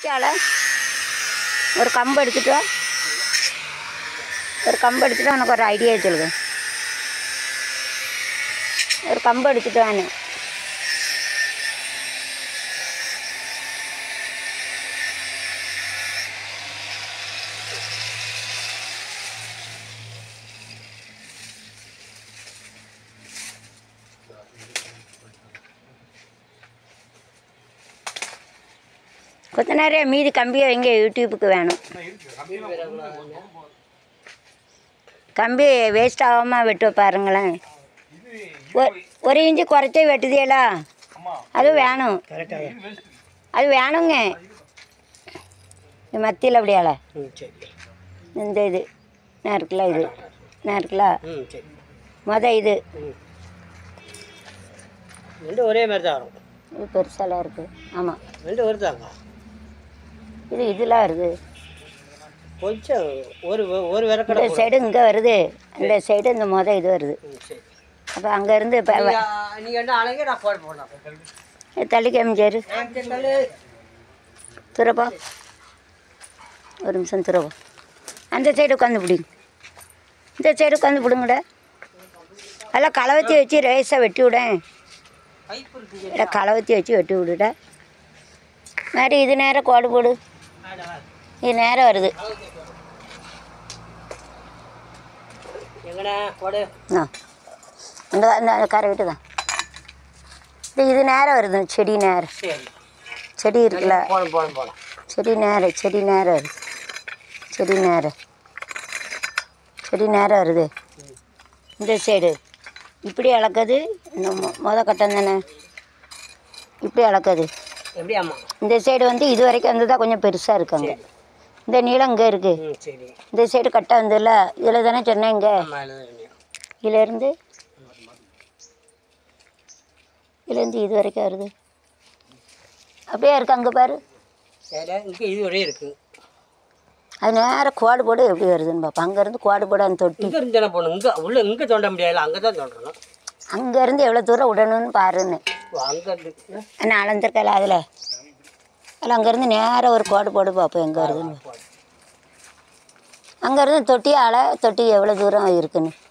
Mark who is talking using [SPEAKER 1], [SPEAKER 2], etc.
[SPEAKER 1] சால ஒரு கம்பு எடுத்துட்டு வா ஒரு கம்பு எடுத்துட்டு வா, எனக்கு ஒரு ஐடியா சொல்லுங்க ஒரு கம்பு எடுத்துட்டு வானே கொஞ்ச நேரம் மீதி கம்பியை வைங்க யூடியூப்புக்கு வேணும் கம்பி வேஸ்ட் ஆகாமல் வெட்டு பாருங்களேன் ஒ- ஒரு இன்ச்சு குறைச்சி வெட்டுதியலா அது வேணும் அது வேணுங்க இது மத்தியில் அப்படியால
[SPEAKER 2] ம் சரி
[SPEAKER 1] இந்த இது நான் இருக்குல்ல இது நான் இருக்குல்ல
[SPEAKER 2] ம் சரி
[SPEAKER 1] மொத இது
[SPEAKER 2] ம் ரெண்டும் ஒரே மாதிரி தான் வரும்
[SPEAKER 1] இது பெருசாலாம் இருக்குது ஆமாம்
[SPEAKER 2] ரெண்டும் வருதாங்க
[SPEAKER 1] இது இதெல்லாம் வருது
[SPEAKER 2] கொஞ்சம் ஒரு ஒரு விறக்கடை
[SPEAKER 1] இந்த சைடு இங்கே வருது இந்த சைடு இந்த மொத இது வருது
[SPEAKER 2] ம் சரி
[SPEAKER 1] அப்போ அங்கேருந்து இப்போ
[SPEAKER 2] நீங்கள் என்ன அழகே நான் போட போடலாம்
[SPEAKER 1] தள்ளி காமிச்சாரு துறப்பா ஒரு நிமிஷம் துறப்பா அந்த சைடு உட்காந்து பிடிங்க இந்த சைடு உட்காந்து பிடுங்கடா எல்லாம் களவத்தி வச்சு ரேஸாக வெட்டி விடேன்
[SPEAKER 2] பைப் இருக்கு
[SPEAKER 1] இல்லை களவத்தி வச்சு வெட்டி விடுடா மாதிரி இது நேரம் கோடு போடு இது நேரம் வருது
[SPEAKER 2] எங்கண்ணா கொடு
[SPEAKER 1] ஆ இந்த அந்த கரை விட்டு தான் இது இது நேரம் வருது செடி நேரம்
[SPEAKER 2] சரி
[SPEAKER 1] செடி இருக்குல்ல
[SPEAKER 2] போகணும் போகணும் போகலாம்
[SPEAKER 1] செடி நேரம் செடி நேரம் வருது செடி நேரம் செடி நேரம் வருது இந்த சைடு இப்படி அளக்குது இந்த மொ- மொத கட்டம் தானே இப்படி அளக்குது
[SPEAKER 2] எப்படி அம்மா
[SPEAKER 1] இந்த சைடு வந்து இது வரைக்கும் வந்து தான் கொஞ்சம் பெருசாக இருக்காங்க இந்த நீளம் இங்கே இருக்குது
[SPEAKER 2] ம் சரி
[SPEAKER 1] இந்த சைடு கட்டை வந்துல்ல இதில் தானே சொன்னேன் இங்கே
[SPEAKER 2] அம்மா எழுத
[SPEAKER 1] இதிலேருந்து இதுலேருந்து இது வரைக்கும் வருது அப்படியே இருக்கு அங்கே பாரு
[SPEAKER 2] சரி இங்கே இது ஒரே இருக்கு
[SPEAKER 1] அது நேரம் கோடு போடு எப்படி வருதுன்னு பார்ப்போம் அங்கேருந்து கோடு போட அந்த தொட்டி
[SPEAKER 2] இங்கே இருந்து என்ன போகணும் இங்கே உள்ள இங்கே தோண்ட முடியாது அங்கே தான் தோண்டணும்
[SPEAKER 1] அங்கேருந்து எவ்வளோ தூரம் விடணும்னு பாருன்னு
[SPEAKER 2] ஓ, அங்கே இருந்து
[SPEAKER 1] நான் அளந்திருக்கல அதில் அதில் அங்கேருந்து நேராக ஒரு கோடு போடு பார்ப்போம் எங்கே வருதுன்னு அங்கேருந்து தொட்டி அலை தொட்டி எவ்வளோ தூரம் இருக்குன்னு